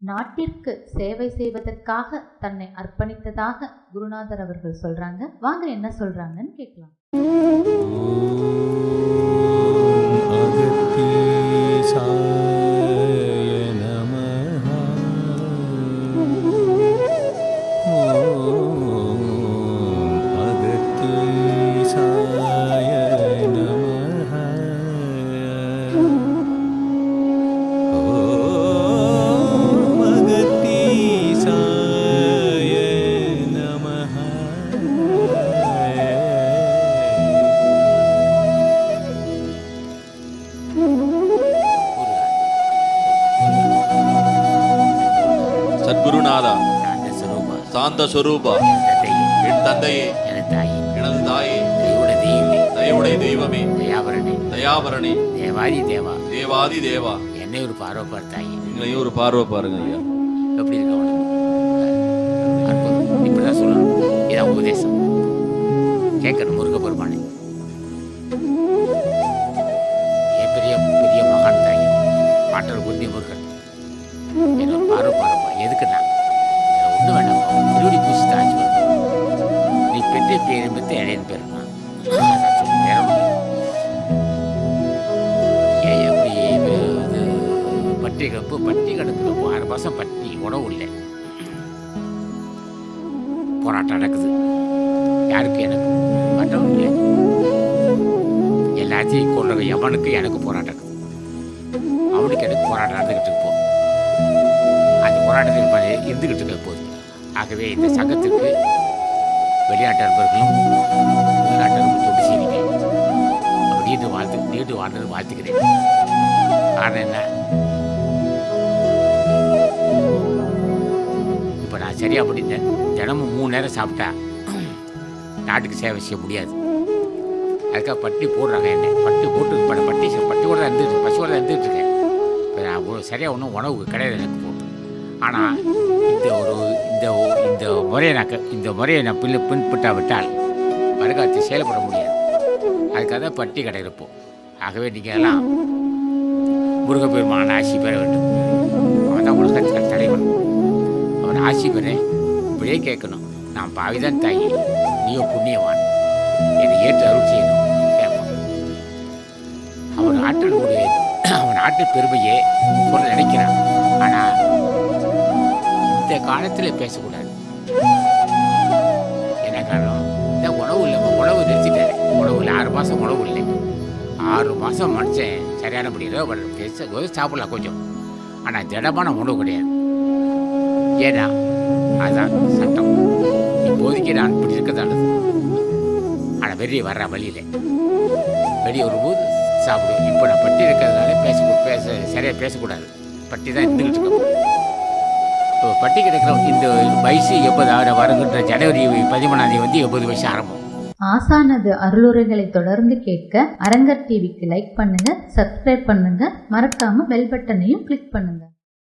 நாட்டிற்கு சேவை செய்வதற்காக தன்னை அர்ப்பணித்ததாக குருநாதர் அவர்கள் சொல்றாங்க வாங்க என்ன சொல்றாங்கன்னு கேட்கலாம் अगतीसाय नमः ॐ अगतीसाय नमः ॐ अगतीसाय नमः சத்குருநாதா சாந்த சுரூபா சாந்த சொரூபா என் தந்தையே என் தந்தையே எனது தாயே எனது தாயே கையோட தெய்வமே தயவுடைய தெய்வமே தயாபரணே தயாபரணி தேவாதி தேவா தேவாதி தேவா என்னை ஒரு பார்வைப்பார் தாயே எங்களையும் ஒரு பார்வை பாருங்க ஐயா எப்படி இருக்க உனக்கு அற்புதம் இப்படிதான் சொல்லணும் இதான் உபதேசம் கேட்கணும் முருக பெருமானே ஏன் பெரிய பெரிய மகான் தாயே பாட்டல் புண்ணிய முருகன் என்ன ஒரு பார்வை பாருப்பா எதுக்குண்ணா ஒன்று வேண்டாம் திருவடி பூசி தாஜ் நீ பெற்ற பேர் பெற்று இடையன் பேருமா அதான் சொல்லு, வேற ஒண்ணும் இல்ல. ஏன் எப்படி இது பட்டி கிடப்பு பட்டி கிடக்குது ஆறு மாதம் பட்டி உணவு இல்லை போராட்டம் நடக்குது யாருக்கு எனக்கு மற்றவங்க இல்லை எல்லாத்தையும் கொள்ற எவனுக்கு எனக்கு போராட்டம் இருக்குது அவனுக்கு எனக்கு போராட்டம் நடந்துக்கிட்டு இருப்போம் அந்த போராட்டத்தில் பல இருந்துக்கிட்டு இருக்க போகுது ஆகவே இந்த சங்கத்திற்கு வெளிநாட்டு நண்பர்களும் உள்நாட்டரும் தொண்டு செய்கிறேன் நீண்டு வாழ்த்து நீண்டு வாழ்ந்து வாழ்த்துக்கிறேன் காரணம் என்ன இப்போ நான் சரியா முடிந்தேன் தினமும் மூணு நேரம் சாப்பிட்டா நாட்டுக்கு சேவை செய்ய முடியாது அதுக்காக பட்டி போடுறாங்க என்ன பட்டி போட்டு இப்போ நான் பட்டி பட்டியோட தான் இருந்துட்டு பசியோட தான் இருந்துட்டு இருக்கேன் இப்போ நான் ஒரு சரியாக ஒன்றும் உணவு கிடையாது எனக்கு போட்டு ஆனால் இந்த ஒரு இந்த ஒ- இந்த முறையை நான் க- இந்த முறையை நான் பின் பின்பற்றாவிட்டால் வருகாலத்தில் செயல்பட முடியாது அதுக்காக தான் பட்டி கிடைக்கிறப்போ ஆகவே நீங்கள் எல்லாம் முருகப்பெருமான ஆசி பெற வேண்டும் அவன் தான் உலகத்துக்கு தலைவன் அவன் ஆசி பெற இப்படியே கேட்கணும் நான் பாவிதான் தாயி நீயோ புண்ணியவான் என்னை ஏற்று அருள் செய்யணும் கேட்பான் அவன் ஆற்றலுடைய அவன் ஆற்றல் பெருமையே சொல்ல நினைக்கிறான் ஆனால் இந்த காலத்தில் பேசக்கூடாது என்ன காரணம் இந்த உணவு இல்லைம்மா உணவு நிறுத்திட்டாரு உணவு இல்லை ஆறு மாதம் உணவு இல்லை ஆறு மாதம் மனுஷன் சரியான முடியல பேச ஏதோ சாப்பிடலாம் கொஞ்சம் ஆனால் திடமான உணவு கிடையாது ஏன்னா அதுதான் சட்டம் இப்போதைக்கு நான் இப்படி இருக்கதானது ஆனால் வெளியே வர்ற வழியில் வெளியே வரும்போது சாப்பிடுவேன் இப்போ நான் பட்டி இருக்கிறதுனால பேச பேச சரியாக பேசக்கூடாது பட்டி தான் இருந்துக்கிட்டு இருக்கேன் இப்போ பட்டி கிடைக்கிற இந்த வயசு எப்போது வருகின்ற ஜனவரி பதிமூணாம் தேதி வந்து எண்பது வயசு ஆரம்பம் ஆசானது அருளுரைகளை தொடர்ந்து கேட்க அரங்கர் டிவிக்கு லைக் பண்ணுங்க சப்ஸ்கிரைப் பண்ணுங்க மறக்காம பெல் பட்டனையும் கிளிக் பண்ணுங்க